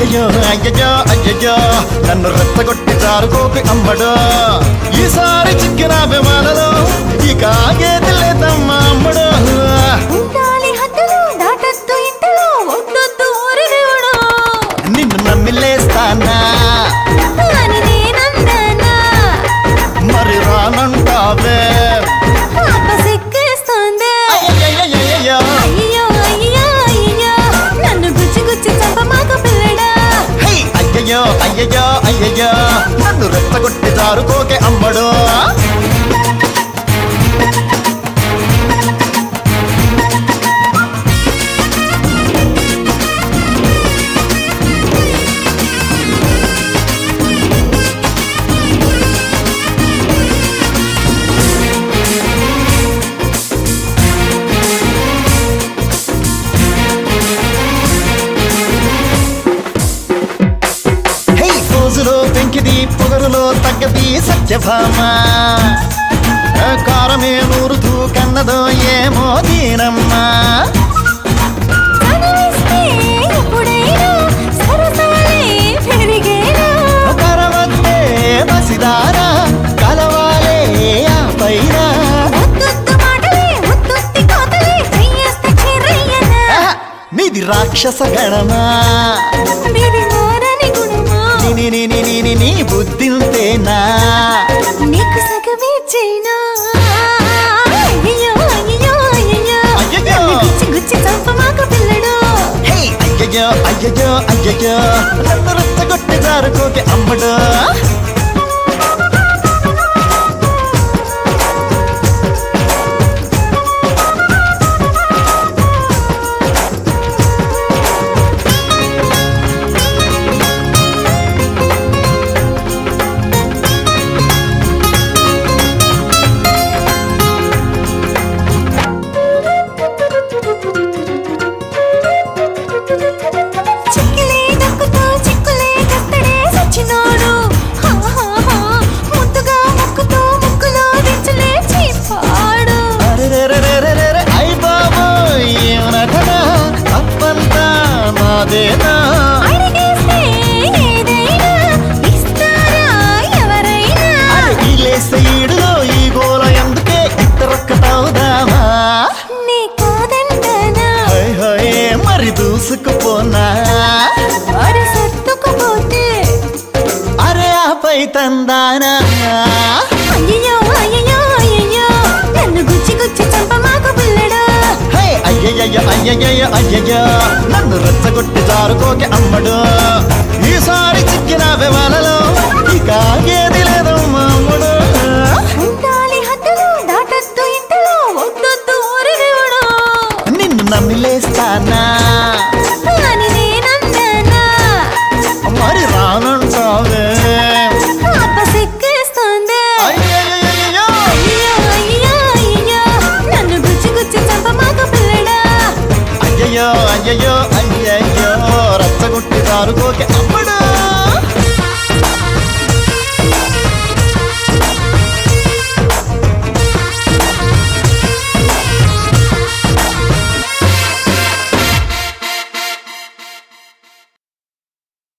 అయ్యయ్యో అయ్యయ్యో అయ్యయ్యో నన్ను రెచ్చగొట్టి జారుకోకి అమ్మడు ఈసారి చిక్కిన అభిమానలో ఇక ఆగేది లేదమ్మా అమ్మడు ఉండాలి హద్దులు దాటద్దు ఇంతలో వద్దొద్దు ఊరి దేవుడు నిన్ను నమ్మిలేస్తానా అని నేనందనా మరి రానంటావే అప్పసిక్కేస్తోంది అయ్యయ్యయ్యయ్యయ్యో. అయ్యో అయ్యో అయ్యో నన్ను గుచ్చి గుచ్చి చంపమాక పిల్లడా హై! అయ్యయ్యో అయ్యయ్యో అయ్యయ్యో నన్ను రెచ్చగొట్టి జారుకోకే అమ్మడు హే రోజులో పెంకిది పొగరులో తగ్గది సత్యభామ ఆ కారమే నూరుతూ కన్నదో ఏమో దీనమ్మా కనిపిస్తే ఎప్పుడైనా సరసాలే పెరిగేనా కరవద్దే బసిదారా కలవాలే ఆ పైన ముద్దొద్దు మాటలే ముద్దొత్తి కోతలే చెయ్యేస్తే చిరయ్యనా ఆహా! నీది రాక్షస గణమా మీది మోరని గుణమా నీ నీ నీ నీ నీ నీ బుద్ధింతేనా నీకు సగమే చైనా అయ్యో అయ్యో అయ్యో అయ్యయ్యో. నన్ను గుచ్చి గుచ్చి చంపమాక పిల్లడు హే అయ్యయ్యో అయ్యయ్యో అయ్యయ్యో నన్ను రెచ్చగొట్టి జారుకోకే అమ్మడు చిక్కిలే దక్కుతో చిక్కులే కత్తడే సచ్చినోడు హా, హా, హా. ముద్దుగా ముక్కుతో ముక్కులో దించులే చీపాడు అరెరెరెరెరెరె, అయ్ బాబు ఏం నటన తప్పంతా నాదేనా అడిగేస్తే ఏదైనా ఇస్తారా ఎవరైనా అరే ఈ లేసే ఈడులో ఈ గోల ఎందుకే ఇద్దరొక్కటవుదామా నీ కాదంటనా హై హై మరి దూసుకుపోనా మరి సర్దుకుపోతే అరే ఆపై తందానా అయ్యో అయ్యో అయ్యో నన్ను గుచ్చి గుచ్చి చంపమాకు పిల్లడా హే అయ్యయ్యో అయ్యయ్యో అయ్యయ్యో నన్ను రెచ్చగొట్టి జారుకోకే అమ్మడు ఈసారి చిక్కిన విమానలో ఇక ఆగేది లేదమ్మా అమ్మడు ఉండాలి హద్దులు దాటద్దు ఇంతలో వద్దొద్దు ఊరి దేవుడు నిన్ను నమ్మిలేస్తానా అని నేనందనా మరి రానంటావే అప్పసిక్కేస్తోంది అయ్యయ్యయ్యయ్యో. అయ్యో అయ్యో అయ్యో నన్ను గుచ్చి గుచ్చి చంపమాక పిల్లడా అయ్యయ్యో అయ్యయ్యో అయ్యయ్యో రచ్చగొట్టి జారుకోకే అమ్మడు